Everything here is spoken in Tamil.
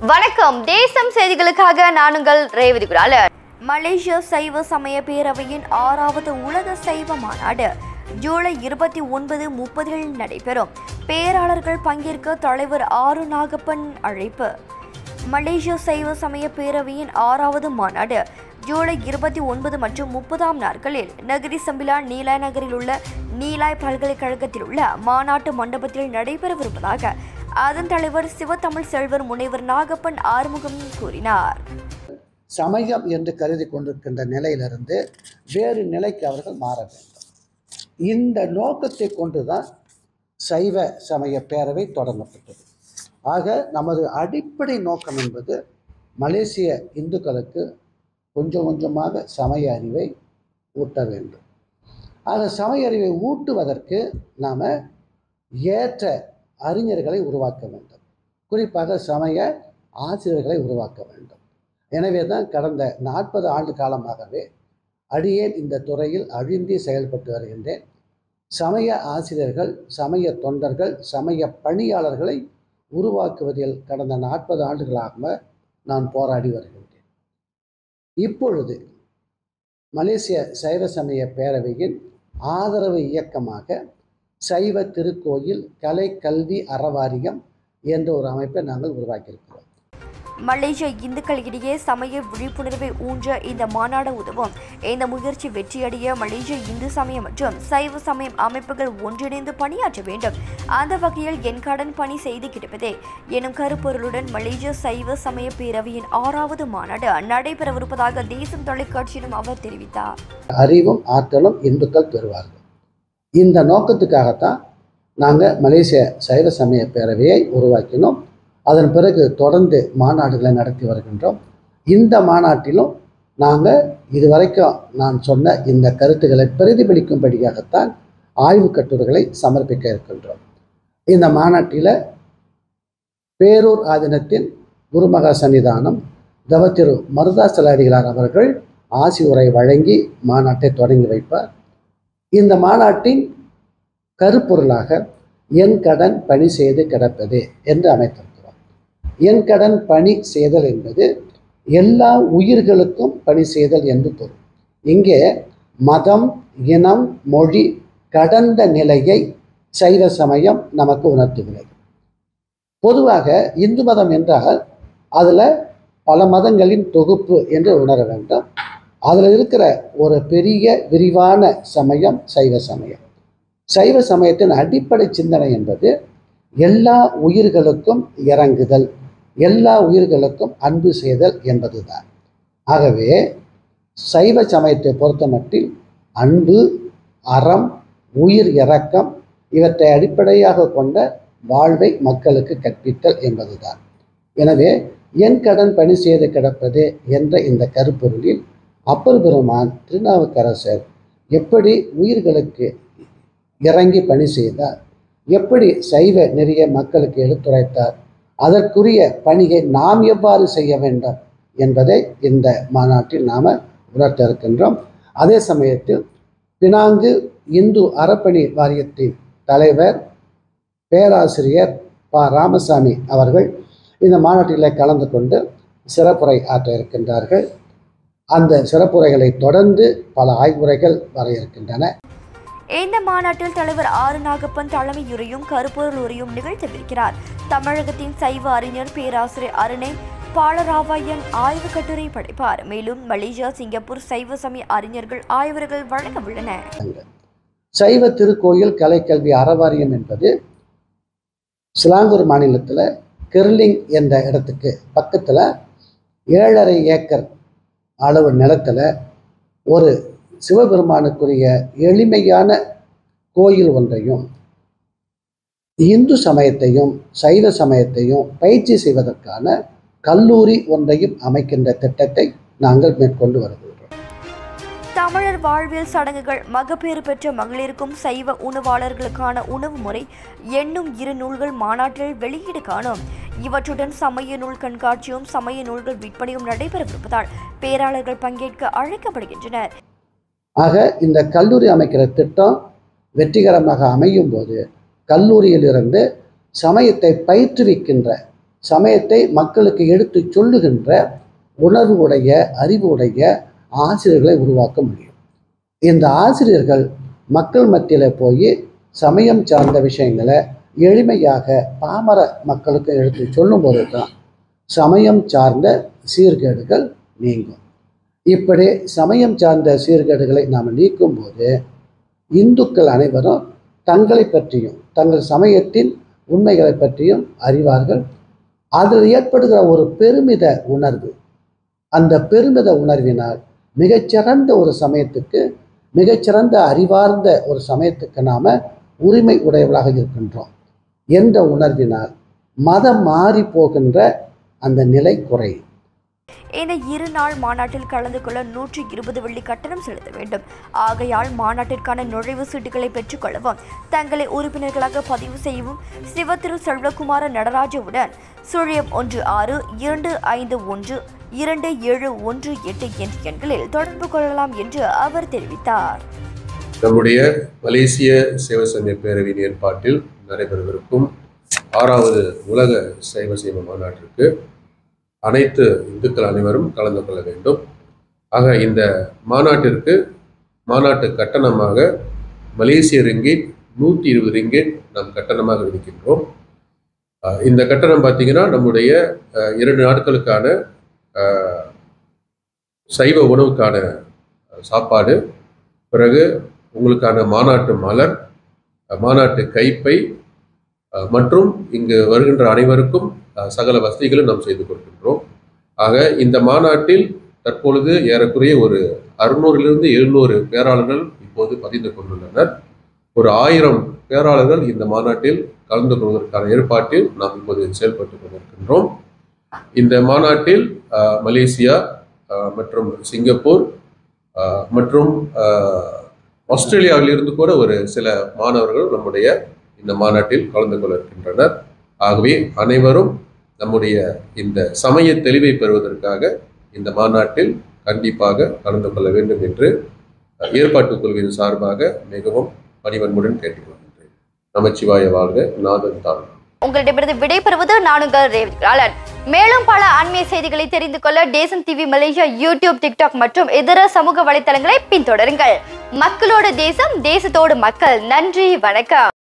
வணக்கம் தேசம் செய்திகளுக்காக நான் உங்கள் ரேவதி குரால மலேசிய சைவ சமய பேரவையின் ஆறாவது உலக சைவ மாநாடு ஜூலை இருபத்தி ஒன்பது முப்பதில் நடைபெறும் பேராளர்கள் பங்கேற்க தலைவர் ஆறு நாகப்பன் அழைப்பு மலேசிய சைவ சமய பேரவையின் ஆறாவது மாநாடு ஜூலை இருபத்தி ஒன்பது மற்றும் முப்பதாம் நாட்களில் நகரி சம்பிலா நீலாய் நகரில் உள்ள நீலாய் பல்கலைக்கழகத்தில் உள்ள மாநாட்டு மண்டபத்தில் நடைபெறவிருப்பதாக அதன் தலைவர் சிவத்தமிழ் செல்வர் முனைவர் நாகப்பன் ஆறுமுகம் கூறினார் சமயம் என்று கருதி கொண்டிருக்கின்ற நிலையிலிருந்து வேறு நிலைக்கு அவர்கள் மாற வேண்டும் இந்த நோக்கத்தை கொண்டுதான் சைவ சமய பேரவை தொடங்கப்பட்டது ஆக நமது அடிப்படை நோக்கம் என்பது மலேசிய இந்துக்களுக்கு கொஞ்சம் கொஞ்சமாக சமய அறிவை ஊட்ட வேண்டும் ஆக சமய அறிவை ஊட்டுவதற்கு நாம் ஏற்ற அறிஞர்களை உருவாக்க வேண்டும் குறிப்பாக சமய ஆசிரியர்களை உருவாக்க வேண்டும் எனவே தான் கடந்த நாற்பது ஆண்டு காலமாகவே அடியேன் இந்த துறையில் அழிந்தி செயல்பட்டு வருகின்றேன் சமய ஆசிரியர்கள் சமய தொண்டர்கள் சமய பணியாளர்களை உருவாக்குவதில் கடந்த நாற்பது ஆண்டுகளாக நான் போராடி வருகின்றேன் இப்பொழுது மலேசிய சைவ சமய பேரவையின் ஆதரவு இயக்கமாக சைவ திருக்கோயில் கலை கல்வி அறவாரியம் என்ற ஒரு அமைப்பை நாங்கள் உருவாக்கியிருக்கிறோம் மலேசிய இந்துக்களிடையே சமய விழிப்புணர்வை ஊன்ற இந்த மாநாடு உதவும் இந்த முயற்சி வெற்றியடைய மலேசிய இந்து சமயம் மற்றும் சைவ சமயம் அமைப்புகள் ஒன்றிணைந்து பணியாற்ற வேண்டும் அந்த வகையில் என் கடன் பணி செய்து கிடப்பதே எனும் கருப்பொருளுடன் மலேசிய சைவ சமய பேரவையின் ஆறாவது மாநாடு நடைபெறவிருப்பதாக தேசம் தொலைக்காட்சியிலும் அவர் தெரிவித்தார் அறிவும் ஆற்றலும் இந்துக்கள் பெறுவார்கள் இந்த நோக்கத்துக்காகத்தான் நாங்கள் மலேசிய சைவ சமய பேரவையை உருவாக்கினோம் அதன் பிறகு தொடர்ந்து மாநாடுகளை நடத்தி வருகின்றோம் இந்த மாநாட்டிலும் நாங்கள் இதுவரைக்கும் நான் சொன்ன இந்த கருத்துக்களை பிரதிபலிக்கும்படியாகத்தான் ஆய்வு கட்டுரைகளை சமர்ப்பிக்க இருக்கின்றோம் இந்த மாநாட்டில் பேரூர் ஆதீனத்தின் குருமகா சன்னிதானம் தவத்திரு மருதாசலாடிகளார் அவர்கள் ஆசி உரை வழங்கி மாநாட்டை தொடங்கி வைப்பார் இந்த மாநாட்டின் கருப்பொருளாக என் கடன் பணி செய்து கிடப்பது என்று அமைத்திருக்கிறோம் என் கடன் பணி செய்தல் என்பது எல்லா உயிர்களுக்கும் பணி செய்தல் என்று பொருள் இங்கே மதம் இனம் மொழி கடந்த நிலையை சைவ சமயம் நமக்கு உணர்த்துகிறது பொதுவாக இந்து மதம் என்றால் அதில் பல மதங்களின் தொகுப்பு என்று உணர வேண்டும் அதில் இருக்கிற ஒரு பெரிய விரிவான சமயம் சைவ சமயம் சைவ சமயத்தின் அடிப்படை சிந்தனை என்பது எல்லா உயிர்களுக்கும் இறங்குதல் எல்லா உயிர்களுக்கும் அன்பு செய்தல் என்பதுதான் ஆகவே சைவ சமயத்தை பொறுத்தமட்டில் அன்பு அறம் உயிர் இரக்கம் இவற்றை அடிப்படையாக கொண்ட வாழ்வை மக்களுக்கு கற்பித்தல் என்பதுதான் எனவே என் கடன் பணி செய்து கிடப்பது என்ற இந்த கருப்பொருளில் அப்பர் பெருமான் திருநாவுக்கரசர் எப்படி உயிர்களுக்கு இறங்கி பணி செய்தார் எப்படி சைவ நெறிய மக்களுக்கு எடுத்துரைத்தார் அதற்குரிய பணியை நாம் எவ்வாறு செய்ய வேண்டும் என்பதை இந்த மாநாட்டில் நாம் உணர்த்த இருக்கின்றோம் அதே சமயத்தில் பினாங்கு இந்து அறப்பணி வாரியத்தின் தலைவர் பேராசிரியர் ப ராமசாமி அவர்கள் இந்த மாநாட்டில் கலந்து கொண்டு சிறப்புரை ஆற்ற இருக்கின்றார்கள் அந்த சிறப்புரைகளை தொடர்ந்து பல ஆய்வுரைகள் வர இருக்கின்றன இந்த மாநாட்டில் தலைவர் ஆறு நாகப்பன் தலைமையுரையும் கருப்பொருள் உரையும் நிகழ்த்தவிருக்கிறார் தமிழகத்தின் சைவ அறிஞர் பேராசிரியர் அருணை பாலராவாயன் ஆய்வு கட்டுரை படைப்பார் மேலும் மலேசியா சிங்கப்பூர் சைவ சமய அறிஞர்கள் ஆய்வர்கள் வழங்க உள்ளன சைவ திருக்கோயில் கலைக்கல்வி அறவாரியம் என்பது சிலாங்கூர் மாநிலத்தில் கெர்லிங் என்ற இடத்துக்கு பக்கத்தில் ஏழரை ஏக்கர் அளவு நிலத்தில் ஒரு சிவபெருமானுக்குரிய எளிமையான கோயில் ஒன்றையும் இந்து சமயத்தையும் சைவ சமயத்தையும் பயிற்சி செய்வதற்கான கல்லூரி ஒன்றையும் அமைக்கின்ற திட்டத்தை நாங்கள் மேற்கொண்டு வருகிறோம் தமிழர் வாழ்வியல் சடங்குகள் மகப்பேறு பெற்ற மகளிருக்கும் சைவ உணவாளர்களுக்கான உணவு முறை என்னும் இரு நூல்கள் மாநாட்டில் வெளியீடு காணும் இவற்றுடன் சமய நூல் கண்காட்சியும் சமய நூல்கள் விற்பனையும் நடைபெறவிருப்பதால் பேராளர்கள் பங்கேற்க அழைக்கப்படுகின்றனர் ஆக இந்த கல்லூரி அமைக்கிற திட்டம் வெற்றிகரமாக அமையும் போது கல்லூரியிலிருந்து சமயத்தை பயிற்றுவிக்கின்ற சமயத்தை மக்களுக்கு எடுத்து சொல்லுகின்ற உணர்வு உடைய அறிவு உடைய ஆசிரியர்களை உருவாக்க முடியும் இந்த ஆசிரியர்கள் மக்கள் மத்தியில் போய் சமயம் சார்ந்த விஷயங்களை எளிமையாக பாமர மக்களுக்கு எடுத்து சொல்லும்போது தான் சமயம் சார்ந்த சீர்கேடுகள் நீங்கும் இப்படி சமயம் சார்ந்த சீர்கேடுகளை நாம் நீக்கும்போது இந்துக்கள் அனைவரும் தங்களை பற்றியும் தங்கள் சமயத்தின் உண்மைகளை பற்றியும் அறிவார்கள் அதில் ஏற்படுகிற ஒரு பெருமித உணர்வு அந்த பெருமித உணர்வினால் மிகச்சிறந்த ஒரு சமயத்துக்கு மிகச்சிறந்த அறிவார்ந்த ஒரு சமயத்துக்கு நாம் உரிமை உடையவர்களாக இருக்கின்றோம் என்ற உணர்வினால் மதம் மாறி போகின்ற அந்த நிலை குறையும் இந்த இரு நாள் மாநாட்டில் கலந்து கொள்ள நூற்றி இருபது வெள்ளி கட்டணம் செலுத்த வேண்டும் ஆகையால் மாநாட்டிற்கான நுழைவு சீட்டுகளை பெற்றுக்கொள்ளவும் தங்களை உறுப்பினர்களாக பதிவு செய்யவும் சிவத்திரு செல்வகுமார நடராஜுடன் சுழியம் ஒன்று ஆறு இரண்டு ஐந்து ஒன்று இரண்டு ஏழு ஒன்று எட்டு என்ற எண்களில் தொடர்பு கொள்ளலாம் என்று அவர் தெரிவித்தார் நம்முடைய மலேசிய சிவசமய பேரவையின் ஏற்பாட்டில் நடைபெறவிருக்கும் ஆறாவது உலக சைவ சைவ மாநாட்டிற்கு அனைத்து இந்துக்கள் அனைவரும் கலந்து கொள்ள வேண்டும் ஆக இந்த மாநாட்டிற்கு மாநாட்டு கட்டணமாக மலேசிய ரிங்கிட் நூற்றி இருபது ரிங்கிட் நாம் கட்டணமாக விதிக்கின்றோம் அஹ் இந்த கட்டணம் பார்த்தீங்கன்னா நம்முடைய அஹ், இரண்டு நாட்களுக்கான அஹ், சைவ உணவுக்கான அஹ், சாப்பாடு பிறகு உங்களுக்கான மாநாட்டு மலர் அஹ், மாநாட்டு கைப்பை அஹ், மற்றும் இங்கு வருகின்ற அனைவருக்கும் அஹ், சகல வசதிகளும் நாம் செய்து கொடுக்கின்றோம் ஆக இந்த மாநாட்டில் தற்பொழுது ஏறக்குறைய ஒரு அறுநூறிலிருந்து எழுநூறு பேராளர்கள் இப்போது பதிந்து கொண்டுள்ளனர் ஒரு ஆயிரம் பேராளர்கள் இந்த மாநாட்டில் கலந்து கொள்வதற்கான ஏற்பாட்டில் நாம் இப்போது செயல்பட்டு கொண்டிருக்கின்றோம் இந்த மாநாட்டில் அஹ், மலேசியா அஹ், மற்றும் சிங்கப்பூர் அஹ், மற்றும் அஹ், ஆஸ்திரேலியாவிலிருந்து கூட ஒரு சில மாணவர்கள் நம்முடைய இந்த மாநாட்டில் கலந்து கொள்ள இருக்கின்றனர் ஆகவே அனைவரும் நம்முடைய இந்த சமய தெளிவை பெறுவதற்காக இந்த மாநாட்டில் கண்டிப்பாக கலந்து கொள்ள வேண்டும் என்று அஹ், ஏற்பாட்டுக் குழுவின் சார்பாக மிகவும் பணிவன்புடன் கேட்டுக்கொள்கின்றேன் நமச்சிவாய வாழ்க நாதன் தான் உங்களிடமிருந்து விடைபெறுவது நானுங்கள் ரேவதிகளாளன் மேலும் பல ஆன்மீக செய்திகளை தெரிந்து கொள்ள டேசன் டிவி மலேசியா யூடியூப் டிக்டாக் மற்றும் இதர சமூக வலைத்தளங்களை பின்தொடருங்கள் மக்களோட தேசம் தேசத்தோடு மக்கள் நன்றி வணக்கம்